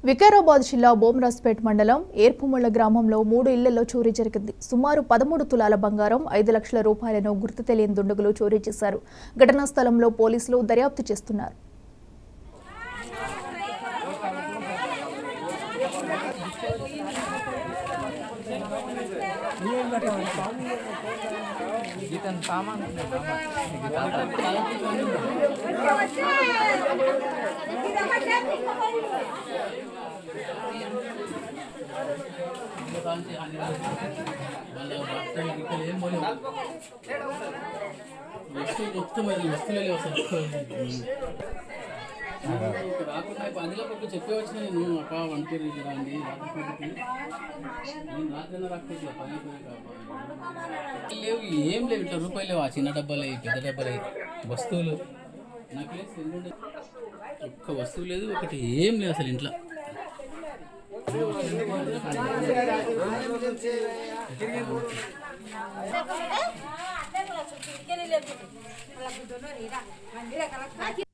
వికారాబాద్ జిల్లా బోమ్రాస్పేట్ మండలం ఏర్పుముళ్ల గ్రామంలో మూడు ఇళ్లలో చోరీ జరిగింది సుమారు పదమూడు తులాల బంగారం ఐదు లక్షల రూపాయలను గుర్తు తెలియని దుండగులు చోరీ చేశారు ఘటనా స్థలంలో పోలీసులు దర్యాప్తు చేస్తున్నారు ఇతను సామాన్ వస్తువు మొత్తం అది వస్తువులే లేవు అసలు ఇక్కడ రాకుండా ఇప్పుడు అందులో కొట్టు చెప్పే వచ్చిన నేను అప్ప వంటూరు ఇది రండి రాత్రి నేను రాత్రి రాకపోతే పని లేవు ఏం లేవు ఇట్లా రూపాయలు లేవు ఆ చిన్న డబ్బాలు అయ్యి పెద్ద డబ్బాలు అయ్యి వస్తువులు నాకు లేదు సెల్ ఉండే. ఒక్క వస్తువు లేదు ఒకటి ఏం లేదు అసలు ఇంట్లో కిటికీలు లేదు